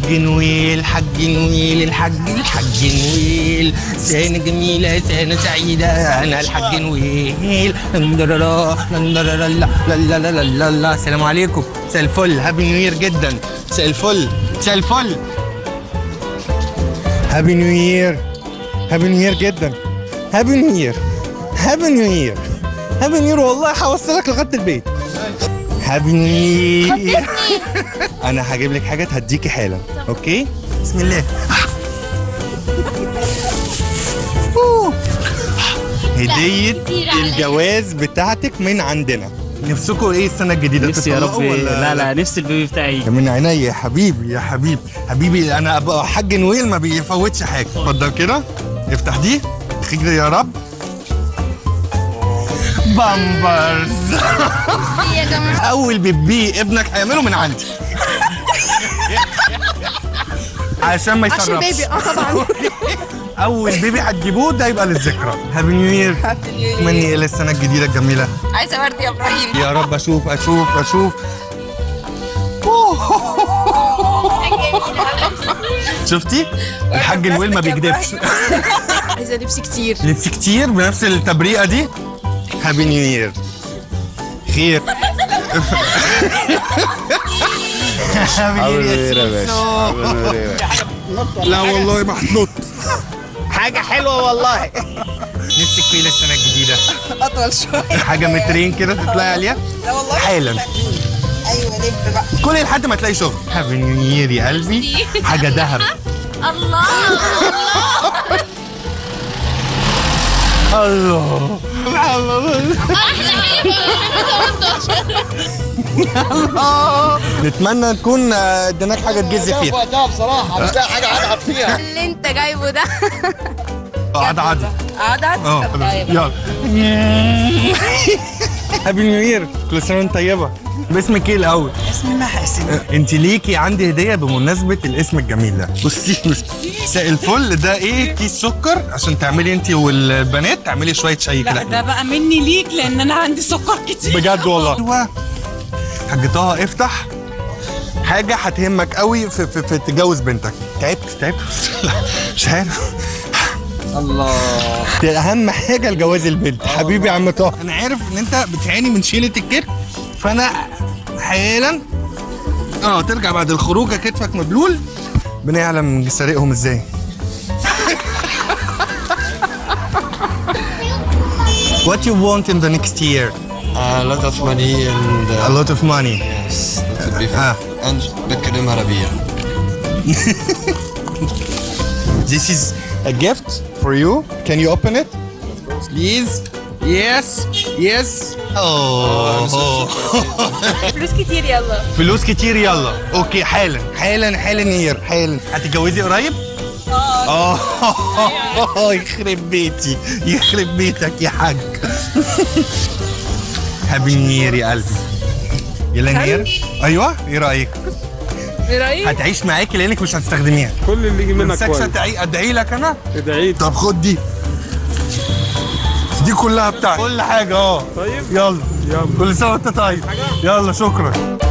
الحاج نويل حاج نويل الحاج الحاج نويل سنة جميلة سنة سعيدة أنا الحاج نويل لندررا لندررا لا لا لا لا لا لا السلام عليكم مساء الفل هابي نيو يير جدا مساء الفل مساء الفل هابي نيو يير هابي نيو يير جدا هابي نيو يير هابي نيو يير هابي نيو يير والله هوصلك لغايه البيت هابي نيو يير انا هجيب لك حاجه تهديكي حالا اوكي بسم الله أوه. هديه كتير عليا. الجواز بتاعتك من عندنا نفسكم ايه السنه الجديده نفسي يا رب تطلقوا ولا لا لا نفسي البيبي بتاعي من عينيا يا حبيبي يا حبيبي حبيبي انا ابقى حاج نويل ما بيفوتش حاجه اتفضل كده افتح دي خير يا رب بامبرز يا جماعه اول بيبي ابنك هيعمله من عندي عشان ما يسربش عشان بيبي اه طبعا اول بيبي هتجيبوه ده يبقى للذكرى هابي نيو يير اتمنى ايه السنه الجديده الجميله عايزه ورد يا ابراهيم يا رب اشوف اشوف اشوف شفتي الحاج نويل ما بيكدبش عايزه لبس كتير لبس كتير بنفس التبريئه دي هابي نيو يير خير هابي نيو يير يا سيسو. لا والله محطوط حاجه حلوه والله نفسك في إيه السنه الجديده اطول شويه حاجه مترين كده تطلعي عليها لا والله حالا ايوه لب بقى كل لحد ما تلاقي شغل هابي نيو يير يا قلبي حاجه ذهب الله الله احلى حاجه في 2018 نتمنى نكون آه، اديناك حاجه تجز فيها وقتها بصراحه مش لاقي حاجه العب فيها اللي انت جايبه ده قعد عادي قعدت اه طب طيب. يلا هابي نيو يير كل سنه وانت طيبه باسمك ايه الاول؟ اسمي محاسن انت ليكي عندي هديه بمناسبه الاسم الجميل ده بصي بصي مساء الفل ده ايه كيس سكر عشان تعملي انت والبنات تعملي شويه شاي لا كده ده بقى مني ليك لان انا عندي سكر كتير بجد والله ايوه حاج طه افتح حاجه هتهمك قوي في, في, في تجوز بنتك تعبت تعبت لا، مش عارف الله اهم حاجه لجواز البنت حبيبي يا عم طه انا عارف ان انت بتعاني من شيله الكتف فانا حالا اه ترجع بعد الخروجه كتفك مبلول بنعلم سارقهم ازاي What you want in the next year? a lot of money and A lot of money. yes that would be Ah. fun and بتكلم عربية This is a gift for you. Can you open it? Please. Yes. Yes. Oh. فلوس كتير يلا فلوس كتير يلا. اوكي حالا حالا حالا نير حالا. هتتجوزي قريب؟ اه اه يخرب بيتي يخرب بيتك يا حاج هابي نير يا قلبي يلا نير ايوه ايه رايك؟ ايه رايك؟ هتعيش معاكي لانك مش هتستخدميها كل اللي يجي منك مسكش كويس ادعي ادعي لك انا ادعي طب خد دي دي كلها بتاعتي كل حاجه اه طيب يلا يلا كل سنه وانت طيب يلا شكرا